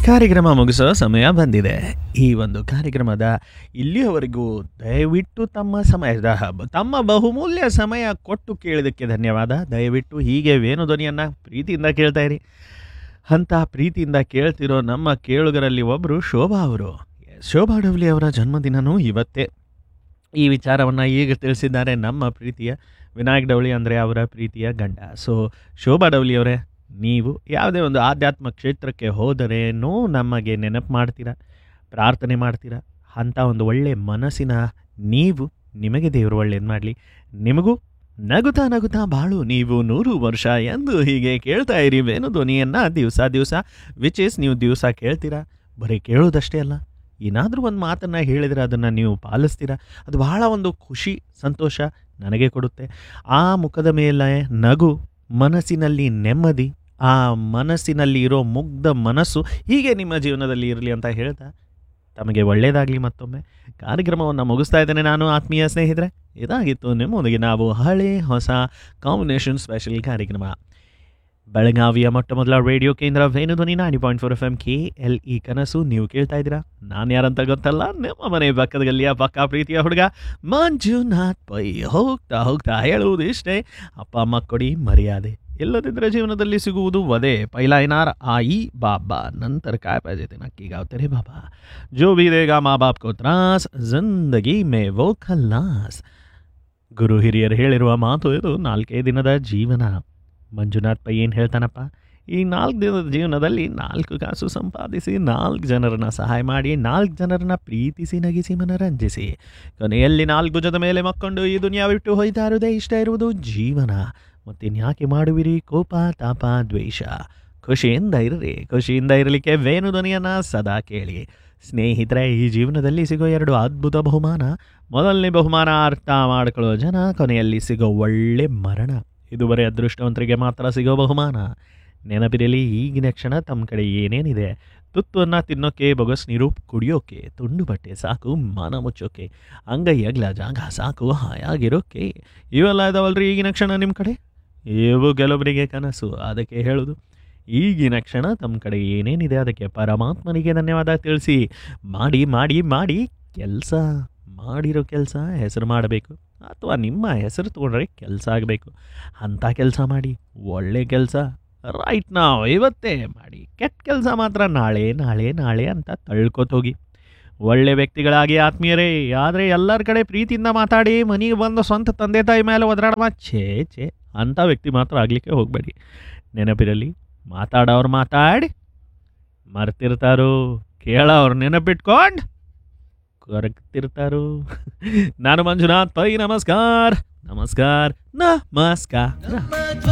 ಕಾರ್ಯಕ್ರಮ ಮುಗಿಸೋ ಸಮಯ ಬಂದಿದೆ ಈ ಒಂದು ಕಾರ್ಯಕ್ರಮದ ಇಲ್ಲಿಯವರೆಗೂ ದಯವಿಟ್ಟು ತಮ್ಮ ಸಮಯದ ಹಬ್ಬ ತಮ್ಮ ಬಹುಮೂಲ್ಯ ಸಮಯ ಕೊಟ್ಟು ಕೇಳಿದ್ದಕ್ಕೆ ಧನ್ಯವಾದ ದಯವಿಟ್ಟು ಹೀಗೆ ವೇಣುಧ್ವನಿಯನ್ನು ಪ್ರೀತಿಯಿಂದ ಕೇಳ್ತಾ ಇರಿ ಅಂಥ ಪ್ರೀತಿಯಿಂದ ಕೇಳ್ತಿರೋ ನಮ್ಮ ಕೇಳುಗರಲ್ಲಿ ಒಬ್ಬರು ಶೋಭಾ ಅವರು ಶೋಭಾ ಡವ್ಲಿ ಅವರ ಜನ್ಮದಿನನೂ ಇವತ್ತೇ ಈ ವಿಚಾರವನ್ನು ಈಗ ತಿಳಿಸಿದ್ದಾರೆ ನಮ್ಮ ಪ್ರೀತಿಯ ವಿನಾಯಕ್ ಡವಳಿ ಅಂದರೆ ಅವರ ಪ್ರೀತಿಯ ಗಂಡ ಸೊ ಶೋಭಾ ಡವಲಿ ಅವರೇ ನೀವು ಯಾವುದೇ ಒಂದು ಆಧ್ಯಾತ್ಮ ಕ್ಷೇತ್ರಕ್ಕೆ ಹೋದರೇನೂ ನಮಗೆ ನೆನಪು ಮಾಡ್ತೀರಾ ಪ್ರಾರ್ಥನೆ ಮಾಡ್ತೀರಾ ಅಂಥ ಒಂದು ಒಳ್ಳೆಯ ಮನಸ್ಸಿನ ನೀವು ನಿಮಗೆ ದೇವರು ಒಳ್ಳೇದು ಮಾಡಲಿ ನಿಮಗೂ ನಗುತ್ತಾ ನಗುತ್ತಾ ಬಾಳು ನೀವು ನೂರು ವರ್ಷ ಎಂದು ಹೀಗೆ ಕೇಳ್ತಾ ಇರಿ ವೇಣು ಧ್ವನಿಯನ್ನು ದಿವಸ ದಿವಸ ವಿಚ್ ಇಸ್ ನೀವು ದಿವಸ ಕೇಳ್ತೀರಾ ಬರೀ ಕೇಳೋದಷ್ಟೇ ಅಲ್ಲ ಏನಾದರೂ ಒಂದು ಮಾತನ್ನು ಹೇಳಿದರೆ ಅದನ್ನು ನೀವು ಪಾಲಿಸ್ತೀರಾ ಅದು ಬಹಳ ಒಂದು ಖುಷಿ ಸಂತೋಷ ನನಗೆ ಕೊಡುತ್ತೆ ಆ ಮುಖದ ಮೇಲೆ ನಗು ಮನಸ್ಸಿನಲ್ಲಿ ನೆಮ್ಮದಿ ಆ ಮನಸ್ಸಿನಲ್ಲಿ ಇರೋ ಮುಗ್ಧ ಮನಸ್ಸು ಹೀಗೆ ನಿಮ್ಮ ಜೀವನದಲ್ಲಿ ಇರಲಿ ಅಂತ ಹೇಳ್ತಾ ತಮಗೆ ಒಳ್ಳೆಯದಾಗಲಿ ಮತ್ತೊಮ್ಮೆ ಕಾರ್ಯಕ್ರಮವನ್ನು ಮುಗಿಸ್ತಾ ಇದ್ದೇನೆ ನಾನು ಆತ್ಮೀಯ ಸ್ನೇಹಿತರೆ ಇದಾಗಿತ್ತು ನಿಮ್ಮೊಂದಿಗೆ ನಾವು ಹಳೆ ಹೊಸ ಕಾಂಬಿನೇಷನ್ ಸ್ಪೆಷಲ್ ಕಾರ್ಯಕ್ರಮ ಬೆಳಗಾವಿಯ ಮೊಟ್ಟ ಮೊದಲ ರೇಡಿಯೋ ಕೇಂದ್ರ Venudhwani ninety point four F M K L E ಕನಸು ನೀವು ಕೇಳ್ತಾ ಇದ್ದೀರಾ ನಾನು ಯಾರಂತ ಗೊತ್ತಲ್ಲ ನಿಮ್ಮ ಮನೆ ಪಕ್ಕದ ಗಲ್ಲಿಯ ಪಕ್ಕ ಪ್ರೀತಿಯ ಹುಡುಗ ಮಂಜುನಾಥ್ ಪೈ ಹೋಗ್ತಾ ಹೋಗ್ತಾ ಹೇಳುವುದು ಇಷ್ಟೇ ಅಪ್ಪ ಅಮ್ಮ ಕೊಡಿ ಮರ್ಯಾದೆ ಇಲ್ಲದಿದ್ದರೆ ಜೀವನದಲ್ಲಿ ಸಿಗುವುದು ವಧೆ ಪೈಲಾ ಏನಾರ ಆಯಿ ಬಾಬಾ ನಂತರ काय पाहिजे ते नक्की गाव तेरे बाबा जो भी देगा माँ बाप को त्रास जिंदगी में वो खल्लास ಗುರು ಹಿರಿಯರು ಹೇಳಿರುವ ಮಾತು ಇದು ನಾಲ್ಕೇ ದಿನದ ಜೀವನ ಮಂಜುನಾಥ್ ಪೈ ಏನು ಹೇಳ್ತಾನಪ್ಪ ಈ ನಾಲ್ಕು ದಿನದ ಜೀವನದಲ್ಲಿ ನಾಲ್ಕು ಕಾಸು ಸಂಪಾದಿಸಿ ನಾಲ್ಕು ಜನರನ್ನ ಸಹಾಯ ಮಾಡಿ ನಾಲ್ಕು ಜನರನ್ನ ಪ್ರೀತಿಸಿ ನಗಿಸಿ ಮನರಂಜಿಸಿ ಕೊನೆಯಲ್ಲಿ ನಾಲ್ಕು ಭುಜದ ಮೇಲೆ ಮಕ್ಕೊಂಡು ಈ ದುನಿಯಾ ಬಿಟ್ಟು ಹೋಯ್ತಾ ಇರುವುದೇ ಇಷ್ಟ ಇರುವುದು ಜೀವನ ಮತ್ತಿನ್ಯಾಕೆ ಮಾಡುವಿರಿ ಕೋಪ ತಾಪ ದ್ವೇಷ ಖುಷಿಯಿಂದ ಇರ್ರಿ ಖುಷಿಯಿಂದ ಇರಲಿಕ್ಕೆ ವೇಣು ಧ್ವನಿಯನ್ನು ಸದಾ ಕೇಳಿ ಸ್ನೇಹಿತರೆ ಈ ಜೀವನದಲ್ಲಿ ಸಿಗೋ ಎರಡು ಅದ್ಭುತ ಬಹುಮಾನ ಮೊದಲನೇ ಬಹುಮಾನ ಅರ್ಥ ಮಾಡ್ಕೊಳ್ಳೋ ಜನ ಕೊನೆಯಲ್ಲಿ ಸಿಗೋ ಒಳ್ಳೆ ಮರಣ ಇದು ಬರೀ ಅದೃಷ್ಟವಂತರಿಗೆ ಮಾತ್ರ ಸಿಗೋ ಬಹುಮಾನ ನೆನಪಿರಲಿ ಈಗಿನ ಕ್ಷಣ ತಮ್ಮ ಕಡೆ ಏನೇನಿದೆ ತುತ್ತನ್ನು ತಿನ್ನೋಕೆ ಬೊಗಸ್ ನೀರು ಕುಡಿಯೋಕೆ ತುಂಡು ಬಟ್ಟೆ ಸಾಕು ಮಾನ ಮುಚ್ಚೋಕೆ ಅಂಗೈ ಅಗ್ಲ ಜಾಗ ಸಾಕು ಹಾಯಾಗಿರೋಕೆ ಇವೆಲ್ಲ ಇದಾವಲ್ರಿ ಈಗಿನ ಕ್ಷಣ ನಿಮ್ಮ ಕಡೆ ಇವು ಕೆಲವರಿಗೆ ಕನಸು ಅದಕ್ಕೆ ಹೇಳೋದು ಈಗಿನ ಕ್ಷಣ ತಮ್ಮ ಕಡೆ ಏನೇನಿದೆ ಅದಕ್ಕೆ ಪರಮಾತ್ಮನಿಗೆ ಧನ್ಯವಾದ ತಿಳಿಸಿ ಮಾಡಿ ಮಾಡಿ ಮಾಡಿ ಕೆಲಸ ಮಾಡಿರೋ ಕೆಲಸ ಹೆಸರು ಮಾಡಬೇಕು ಅಥವಾ ನಿಮ್ಮ ಹೆಸರು ತೊಗೊಂಡ್ರೆ ಕೆಲಸ ಆಗಬೇಕು ಅಂಥ ಕೆಲಸ ಮಾಡಿ ಒಳ್ಳೆ ಕೆಲಸ ರೈಟ್ ನಾವು ಇವತ್ತೇ ಮಾಡಿ ಕೆಟ್ಟ ಕೆಲಸ ಮಾತ್ರ ನಾಳೆ ನಾಳೆ ನಾಳೆ ಅಂತ ತಳ್ಕೊತೋಗಿ ಒಳ್ಳೆ ವ್ಯಕ್ತಿಗಳಾಗಿ ಆತ್ಮೀಯರೇ ಆದರೆ ಎಲ್ಲರ ಕಡೆ ಪ್ರೀತಿಯಿಂದ ಮಾತಾಡಿ ಮನೆಗೆ ಬಂದು ಸ್ವಂತ ತಂದೆ ತಾಯಿ ಮೇಲೆ ಒದರಾಡ ಛೇ ಛೇ ಅಂಥ ವ್ಯಕ್ತಿ ಮಾತ್ರ ಆಗಲಿಕ್ಕೆ ಹೋಗಬೇಡಿ ನೆನಪಿರಲಿ ಮಾತಾಡೋರು ಮಾತಾಡಿ ಮರ್ತಿರ್ತಾರೋ ಕೇಳೋರು ನೆನಪಿಟ್ಕೊಂಡು ಕೊರಗ್ತಿರ್ತಾರೋ ನಾನು ಮಂಜುನಾಥ್ ಪೈ ನಮಸ್ಕಾರ ನಮಸ್ಕಾರ ನಮಸ್ಕಾರ